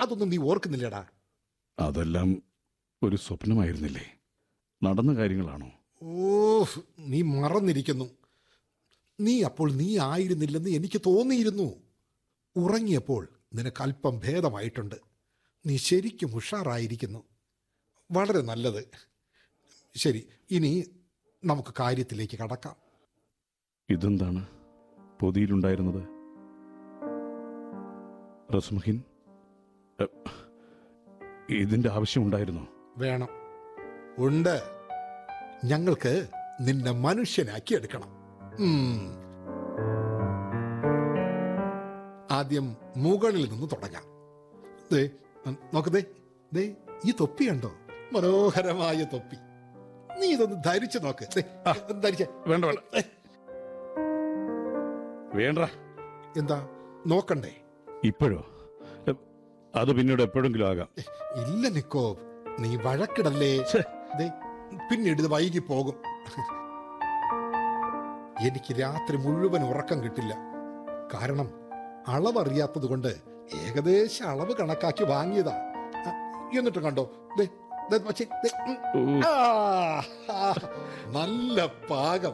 അതൊന്നും നീ ഓർക്കുന്നില്ലടാ അതെല്ലാം ഒരു സ്വപ്നമായിരുന്നില്ലേ നടന്ന കാര്യങ്ങളാണോ ഓ നീ മറന്നിരിക്കുന്നു നീ അപ്പോൾ നീ ആയിരുന്നില്ലെന്ന് എനിക്ക് തോന്നിയിരുന്നു ഉറങ്ങിയപ്പോൾ നിനക്ക് അല്പം ഭേദമായിട്ടുണ്ട് നീ ശരിക്കും ഉഷാറായിരിക്കുന്നു വളരെ നല്ലത് ശരി ഇനി നമുക്ക് കാര്യത്തിലേക്ക് കടക്കാം ഇതെന്താണ് പൊതിയിലുണ്ടായിരുന്നത് റസ്മഹിൻ എ, ഇതിന്റെ ആവശ്യമുണ്ടായിരുന്നോ വേണം ഉണ്ട് ഞങ്ങൾക്ക് നിന്നെ മനുഷ്യനാക്കി എടുക്കണം ഉം. ആദ്യം മുകളിൽ നിന്ന് തുടങ്ങാം ദേ ഉം, നോക്ക് ദേ ദേ ഈ തൊപ്പി കണ്ടോ മനോഹരമായ തൊപ്പി നീ ഇതൊന്ന് ധരിച്ചു നോക്ക് ദേ, ധരിച്ചേ വേണ്ട വേണ്ട ഏ, വേണ്ട എന്താ നോക്കണ്ടേ ഇപ്പോഴോ എ, അത് പിന്നീട് എപ്പോഴെങ്കിലും ആകാം ഇല്ല നിക്കോ നീ വഴക്കിടല്ലേ ഛെ. ദേ, പിന്നീട് ഇത് വൈകി പോകും എനിക്ക് രാത്രി മുഴുവൻ ഉറക്കം കിട്ടില്ല കാരണം അളവറിയാത്തത് കൊണ്ട് ഏകദേശ അളവ് കണക്കാക്കി വാങ്ങിയതാ ആ, എന്നിട്ട് കണ്ടോ ദേ, ദേ, വച്ചേ, ദേ, ഉം. ഓ, ആ, ആ, നല്ല പാകം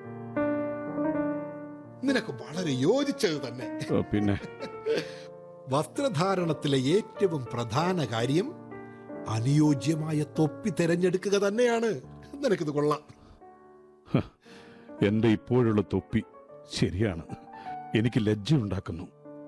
നിനക്ക് വളരെ യോജിച്ചത് തന്നെ ഓ, പിന്നെ വസ്ത്രധാരണത്തിലെ ഏറ്റവും പ്രധാന കാര്യം അനുയോജ്യമായ തൊപ്പി തിരഞ്ഞെടുക്കുക തന്നെയാണ് നിനക്കിത് കൊള്ളാം എന്റെ ഇപ്പോഴുള്ള തൊപ്പി ശരിയാണ് എനിക്ക് ലജ്ജ ഉണ്ടാക്കുന്നു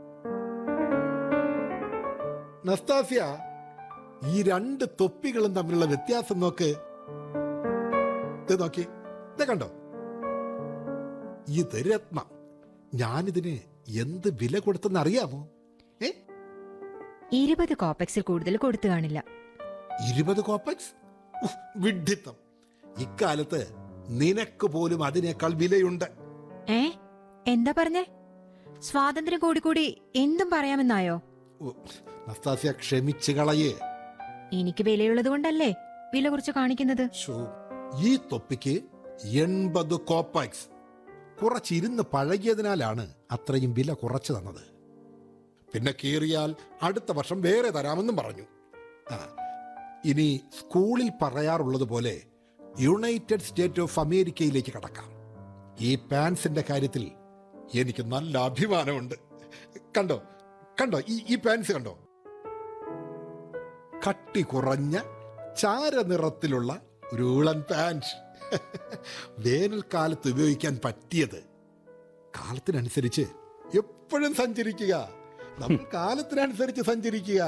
നസ്താസ്യ ഈ രണ്ട് തൊപ്പികളും തമ്മിലുള്ള വ്യത്യാസം നോക്ക് ഇത് നോക്കി ഇത് കണ്ടോ ഇത് രത്നം ഞാനിതിന് എന്ത് വില കൊടുത്തെന്ന് അറിയാമോ ഏ ഇരുപത് കോപ്പക്സിൽ കൂടുതൽ കൊടുത്തു കാണില്ല ഇരുപത് കോപ്പക്സ് ഉഫ്, വിഡ്ഢിത്തം ഇക്കാലത്ത് നിനക്ക് പോലും അതിനേക്കാൾ വിലയുണ്ട് ഏ എന്താ പറഞ്ഞേ സ്വാതന്ത്ര്യം കൂടി കൂടി എന്തും പറയാമെന്നായോ ഉ, നസ്താസ്യ ക്ഷമിച്ചു കളയേ എനിക്ക് വിലയുള്ളത് കൊണ്ടല്ലേ വില കുറിച്ച് കാണിക്കുന്നത് ശോ, ഈ തൊപ്പിക്ക് എൺപത് കോപ്പക്സ് കുറച്ചിരുന്ന് പഴകിയതിനാലാണ് അത്രയും വില കുറച്ചു തന്നത് പിന്നെ കീറിയാൽ അടുത്ത വർഷം വേറെ തരാമെന്നും പറഞ്ഞു ആ ഇനി സ്കൂളിൽ പറയാറുള്ളത് പോലെ യുണൈറ്റഡ് സ്റ്റേറ്റ് ഓഫ് അമേരിക്കയിലേക്ക് കടക്കാം ഈ പാൻസിന്റെ കാര്യത്തിൽ എനിക്ക് നല്ല അഭിമാനമുണ്ട് കണ്ടോ കണ്ടോ ഈ ഈ പാൻസ് കണ്ടോ കട്ടി കുറഞ്ഞ ചാരനിറത്തിലുള്ള ഒരു ഉളൻ പാൻറ് വേനൽക്കാലത്ത് ഉപയോഗിക്കാൻ പറ്റിയത് കാലത്തിനനുസരിച്ച് എപ്പോഴും സഞ്ചരിക്കുക നമ്മൾ കാലത്തിനനുസരിച്ച് സഞ്ചരിക്കുക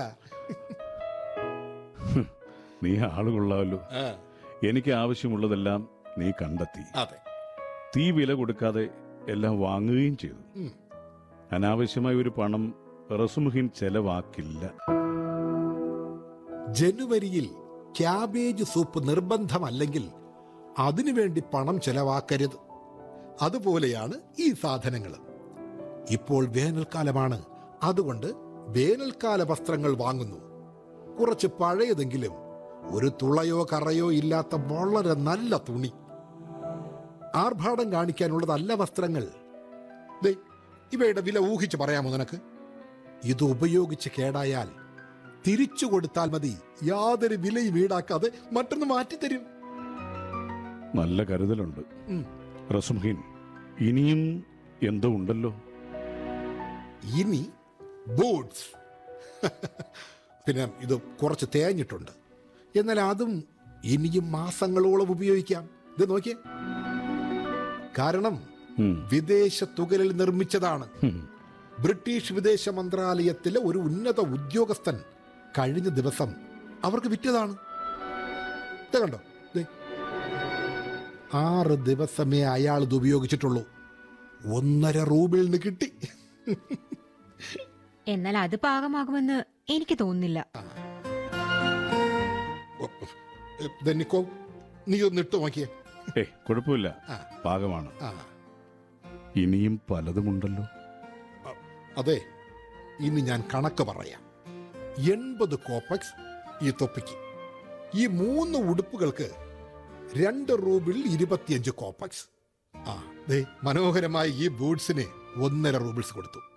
നീ ആളുകൊള്ളാമല്ലോ ആ, എനിക്ക് ആവശ്യമുള്ളതെല്ലാം നീ കണ്ടെത്തി അതെ തീ വില കൊടുക്കാതെ എല്ലാം വാങ്ങുകയും ചെയ്തു ഉം. അനാവശ്യമായ ഒരു പണം റസുമുഹിൻ ചെലവാക്കില്ല ജനുവരിയിൽ ക്യാബേജ് സൂപ്പ് നിർബന്ധമല്ലെങ്കിൽ അതിനുവേണ്ടി പണം ചെലവാക്കരുത് അതുപോലെയാണ് ഈ സാധനങ്ങൾ ഇപ്പോൾ വേനൽക്കാലമാണ് അതുകൊണ്ട് വേനൽക്കാല വസ്ത്രങ്ങൾ വാങ്ങുന്നു കുറച്ച് പഴയതെങ്കിലും ഒരു തുളയോ കറയോ ഇല്ലാത്ത വളരെ നല്ല തുണി ആർഭാടം കാണിക്കാനുള്ളതല്ല വസ്ത്രങ്ങൾ ദേ ഇവയുടെ വില ഊഹിച്ച് പറയാമോ നിനക്ക് ഇത് ഉപയോഗിച്ച് കേടായാൽ തിരിച്ചു കൊടുത്താൽ മതി യാതൊരു വിലയും ഈടാക്കാതെ മറ്റൊന്ന് മാറ്റിത്തരും നല്ല കരുതലുണ്ട് ഉം. റസുമുഹിൻ ഇനിയും എന്തോ ഉണ്ടല്ലോ ഇനി ബൂട്ട്സ് പിന്നെ ഇത് കുറച്ച് തേഞ്ഞിട്ടുണ്ട് എന്നാൽ അതും ഇനിയും മാസങ്ങളോളം ഉപയോഗിക്കാം ഇത് നോക്കിയേ കാരണം ഉം. വിദേശ തുകലിൽ നിർമ്മിച്ചതാണ് ഉം. ബ്രിട്ടീഷ് വിദേശ മന്ത്രാലയത്തിലെ ഒരു ഉന്നത ഉദ്യോഗസ്ഥൻ കഴിഞ്ഞ ദിവസം അവർക്ക് വിറ്റതാണ് ഇത് കണ്ടോ ദേ. ആറ് ദിവസമേ അയാൾ ഇത് ഉപയോഗിച്ചിട്ടുള്ളൂ ഒന്നര റൂബിളിന് കിട്ടി എന്നാൽ അത് പാകമാകുമെന്ന് എനിക്ക് തോന്നുന്നില്ല ധനിക്കോ നീ ഒന്ന് ഇട്ട് നോക്കിയേ ഏ കുഴപ്പമില്ല ആ. പാകമാണ് ആ ഇനിയും പലതുമുണ്ടല്ലോ അതെ ഇനി ഞാൻ കണക്ക് പറയാം എൺപത് കോപ്പക്സ് ഈ തൊപ്പിക്ക് ഈ മൂന്ന് ഉടുപ്പുകൾക്ക് രണ്ട് റൂബിൾ ഇരുപത്തിയഞ്ച് കോപ്പക്സ് ആ ദേ മനോഹരമായ ഈ ബൂട്ട്സിന് ഒന്നര റൂബിൾസ് കൊടുത്തു